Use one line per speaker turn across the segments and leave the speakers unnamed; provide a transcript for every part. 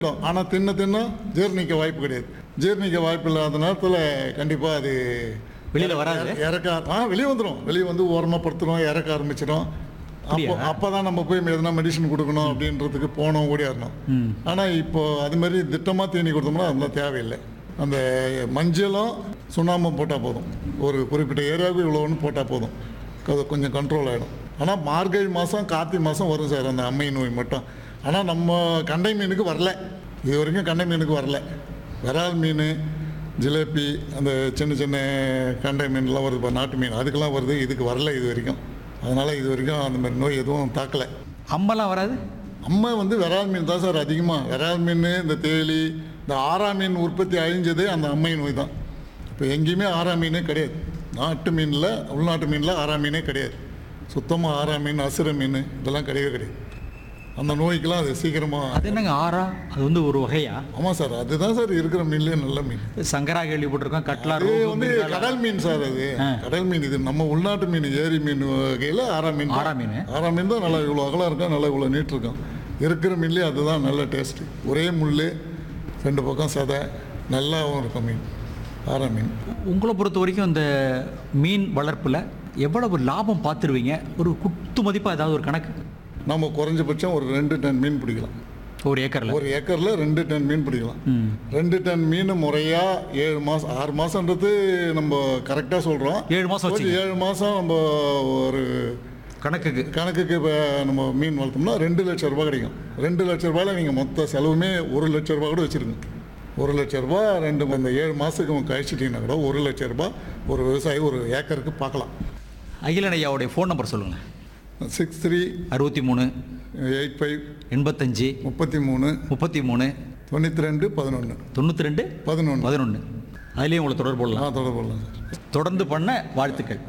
ஆனால் தின்ன தின்ன ஜீரணிக்க வாய்ப்பு கிடையாது ஜீரணிக்க வாய்ப்பு இல்லாத நேரத்தில் கண்டிப்பாக அது
வெளியில வராது?
இறக்க ஆ வெளியே வந்துடும் வெளியே வந்து ஓரமாக படுத்துடும் இறக்க ஆரம்பிச்சிடும் அப்போ அப்போ தான் நம்ம போய் எதனா மெடிசன் கொடுக்கணும் அப்படின்றதுக்கு போனோம் ஓடியாரணும் ஆனால் இப்போ அது மாதிரி திட்டமாக தீனி கொடுத்தோம்னா அதெல்லாம் தேவையில்லை அந்த மஞ்சளும் சுண்ணாம்பும் போட்டால் போதும் ஒரு குறிப்பிட்ட ஏரியாவுக்கு இவ்வளோன்னு போட்டால் போதும் அது கொஞ்சம் கண்ட்ரோல் ஆகிடும் ஆனால் மார்கழி மாதம் கார்த்திகை மாதம் வரும் சார் அந்த அம்மை நோய் மட்டும் ஆனால் நம்ம கண்டை மீனுக்கு வரல இது வரைக்கும் கண்டை மீனுக்கு வரல விரால் மீன் ஜிலேபி அந்த சின்ன சின்ன கண்டை மீன்லாம் வருது இப்போ நாட்டு மீன் அதுக்கெல்லாம் வருது இதுக்கு வரல இது வரைக்கும் அதனால் இது வரைக்கும் அந்த மாதிரி நோய் எதுவும் தாக்கலை
அம்பெல்லாம் வராது
அம்மா வந்து விரால் மீன் தான் சார் அதிகமாக விரால் மீன் இந்த தேலி இந்த ஆரா மீன் உற்பத்தி அழிஞ்சதே அந்த அம்மை நோய் தான் இப்போ எங்கேயுமே ஆரா மீனே கிடையாது நாட்டு மீனில் உள்நாட்டு மீனில் ஆரா மீனே கிடையாது சுத்தமாக ஆரா மீன் அசுர மீன் இதெல்லாம் கிடையவே கிடையாது அந்த நோய்க்கெல்லாம் அது சீக்கிரமாக
அது என்னங்க ஆறா அது வந்து ஒரு வகையா
ஆமாம் சார் அதுதான் சார் இருக்கிற மீன்லேயே நல்ல மீன்
சங்கரா கேள்விப்பட்டிருக்கோம் கட்லா
அது
ரோகு,
வந்து
மிர்காலா.
கடல் மீன் சார் அது கடல் மீன் இது நம்ம உள்நாட்டு மீன் ஏரி மீன் வகையில் ஆரா மீன்
ஆரா மீன்.
ஆரா மீன் தான் நல்லா இவ்வளோ அகலம் இருக்கும் நல்லா இவ்வளோ நீட் இருக்கும் இருக்கிற மீன்லேயே அதுதான் நல்ல டேஸ்ட்டு ஒரே முள் ரெண்டு பக்கம் சதை நல்லாவும் இருக்கும் மீன் ஆரா மீன்
உங்களை பொறுத்த வரைக்கும் இந்த மீன் வளர்ப்புல எவ்வளவு லாபம் பார்த்துருவீங்க ஒரு குத்து மதிப்பா ஏதாவது ஒரு கணக்கு
நம்ம குறைஞ்சபட்சம் ஒரு ரெண்டு டன் மீன் பிடிக்கலாம்
ஒரு ஏக்கர்ல
ஒரு ஏக்கரில் ரெண்டு டன் மீன் பிடிக்கலாம்
ம்.
ரெண்டு டன் மீன் முறையாக ஏழு மாதம் ஆறு மாதன்றது நம்ம கரெக்டாக சொல்கிறோம்
ஏழு மாசம் வச்சுங்க.
ஏழு மாதம் நம்ம ஒரு
கணக்குக்கு
கணக்குக்கு இப்போ நம்ம மீன் வளர்த்தோம்னா ரெண்டு லட்ச ரூபாய் கிடைக்கும் ரெண்டு லட்ச ரூபாயில் நீங்கள் மொத்த செலவுமே ஒரு லட்ச ரூபாய் கூட வச்சுருங்க ஒரு லட்ச ரூபாய் ரெண்டு இந்த ஏழு மாதத்துக்கு கழிச்சிட்டிங்கன்னா கூட ஒரு லட்ச ரூபாய் ஒரு விவசாயி ஒரு ஏக்கருக்கு பார்க்கலாம்
அகிலன் ஐயாவுடைய ஃபோன் நம்பர் சொல்லுங்க
சிக்ஸ் த்ரீ
அறுபத்தி மூணு
எயிட் ஃபைவ்
எண்பத்தஞ்சு
முப்பத்தி மூணு
முப்பத்தி மூணு
தொண்ணூற்றி ரெண்டு பதினொன்று
தொண்ணூற்றி ரெண்டு
பதினொன்று
பதினொன்று அதுலேயும் உங்களை தொடர்பு கொள்ளலாம்
நான் தொடர்பு கொள்ளலாம் சார்
தொடர்ந்து பண்ண வாழ்த்துக்கள்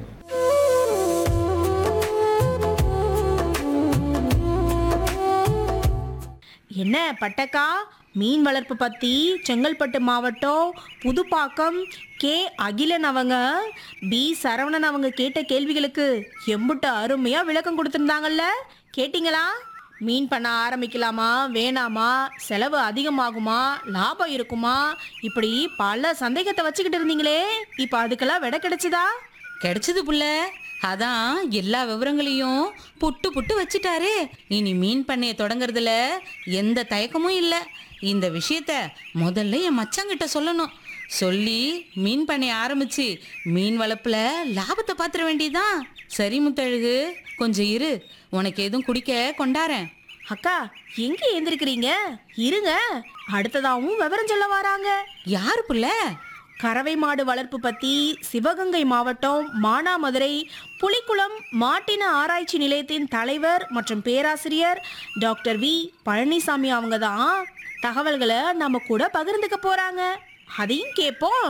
என்ன பட்டக்கா மீன் வளர்ப்பு பத்தி செங்கல்பட்டு மாவட்டம் புதுப்பாக்கம் கே அகிலன் அவங்க பி சரவணன் அவங்க கேட்ட கேள்விகளுக்கு எம்புட்டு அருமையா விளக்கம் கொடுத்துருந்தாங்கல்ல கேட்டிங்களா மீன் பண்ண ஆரம்பிக்கலாமா வேணாமா செலவு அதிகமாகுமா லாபம் இருக்குமா இப்படி பல சந்தேகத்தை வச்சுக்கிட்டு இருந்தீங்களே இப்போ அதுக்கெல்லாம் விடை கிடைச்சதா
கிடைச்சது புள்ள அதான் எல்லா விவரங்களையும் புட்டு புட்டு வச்சிட்டாரு இனி மீன் பண்ணைய தொடங்குறதுல எந்த தயக்கமும் இல்லை இந்த விஷயத்த முதல்ல என் மச்சாங்கிட்ட சொல்லணும் சொல்லி மீன் பண்ணைய ஆரம்பிச்சு மீன் வளர்ப்புல லாபத்தை பாத்திர வேண்டியதுதான் சரி முத்தழகு கொஞ்சம் இரு உனக்கு எதுவும் குடிக்க கொண்டாரேன்
அக்கா எங்க எந்திருக்கிறீங்க இருங்க அடுத்ததாவும் விவரம் சொல்ல வராங்க
யாரு புள்ள
கறவை மாடு வளர்ப்பு பத்தி சிவகங்கை மாவட்டம் மானாமதுரை புலிக்குளம் மாட்டின ஆராய்ச்சி நிலையத்தின் தலைவர் மற்றும் பேராசிரியர் டாக்டர் வி பழனிசாமி அவங்க தான் தகவல்களை நம்ம கூட பகிர்ந்துக்க போறாங்க அதையும் கேட்போம்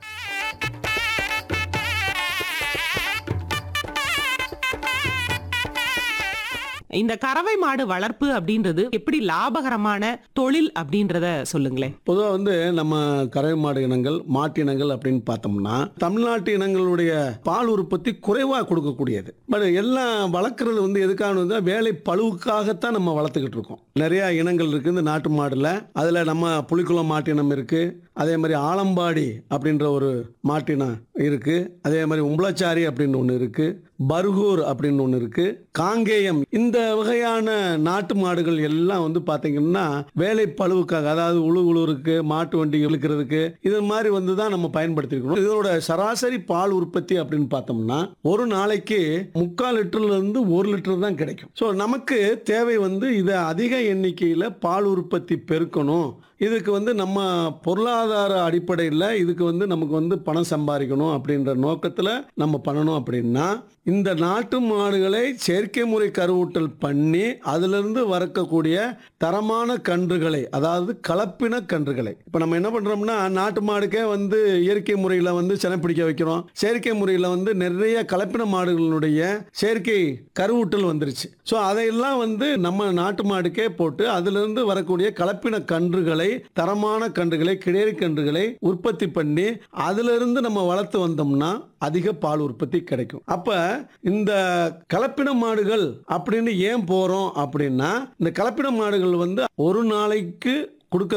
இந்த கறவை மாடு வளர்ப்பு அப்படின்றது எப்படி லாபகரமான தொழில் அப்படின்றத சொல்லுங்களேன்
பொதுவாக வந்து நம்ம கறவை மாடு இனங்கள் மாட்டு இனங்கள் அப்படின்னு பார்த்தோம்னா தமிழ்நாட்டு இனங்களுடைய பால் உற்பத்தி குறைவாக கொடுக்கக்கூடியது பட் எல்லாம் வளர்க்குறது வந்து எதுக்காக வந்து வேலை பழுவுக்காகத்தான் நம்ம வளர்த்துக்கிட்டு இருக்கோம் நிறையா இனங்கள் இருக்குது இந்த நாட்டு மாடில் அதில் நம்ம புலிக்குளம் மாட்டினம் இருக்குது அதே மாதிரி ஆலம்பாடி அப்படின்ற ஒரு மாட்டினம் இருக்குது அதே மாதிரி உம்பளச்சாரி அப்படின்னு ஒன்று இருக்குது பர்கூர் அப்படின்னு ஒன்று இருக்குது காங்கேயம் இந்த வகையான நாட்டு மாடுகள் எல்லாம் வந்து பார்த்தீங்கன்னா வேலை பழுவுக்காக அதாவது உழு உழுவுறதுக்கு மாட்டு வண்டி இழுக்கிறதுக்கு இது மாதிரி வந்து தான் நம்ம பயன்படுத்திருக்கணும் இதோட சராசரி பால் உற்பத்தி அப்படின்னு பார்த்தோம்னா ஒரு நாளைக்கு முக்கால் லிட்டர்ல இருந்து ஒரு லிட்டர் தான் கிடைக்கும் ஸோ நமக்கு தேவை வந்து இதை அதிக எண்ணிக்கையில் பால் உற்பத்தி பெருக்கணும் இதுக்கு வந்து நம்ம பொருளாதார அடிப்படையில் இதுக்கு வந்து நமக்கு வந்து பணம் சம்பாதிக்கணும் அப்படின்ற நோக்கத்தில் நம்ம பண்ணணும் அப்படின்னா இந்த நாட்டு மாடுகளை செயற்கை முறை கருவூட்டல் பண்ணி அதிலிருந்து வறக்கக்கூடிய தரமான கன்றுகளை அதாவது கலப்பின கன்றுகளை இப்போ நம்ம என்ன பண்ணுறோம்னா நாட்டு மாடுக்கே வந்து இயற்கை முறையில் வந்து பிடிக்க வைக்கிறோம் செயற்கை முறையில் வந்து நிறைய கலப்பின மாடுகளுடைய செயற்கை கருவூட்டல் வந்துருச்சு ஸோ அதையெல்லாம் வந்து நம்ம நாட்டு மாடுக்கே போட்டு அதிலிருந்து வரக்கூடிய கலப்பின கன்றுகளை தரமான கன்றுகளை கிடேரி கன்றுகளை உற்பத்தி பண்ணி அதிலிருந்து நம்ம வளர்த்து வந்தோம்னா அதிக பால் உற்பத்தி கிடைக்கும் அப்ப இந்த கலப்பின மாடுகள் அப்படின்னு ஏன் போறோம் அப்படின்னா இந்த கலப்பின மாடுகள் வந்து ஒரு நாளைக்கு கொடுக்க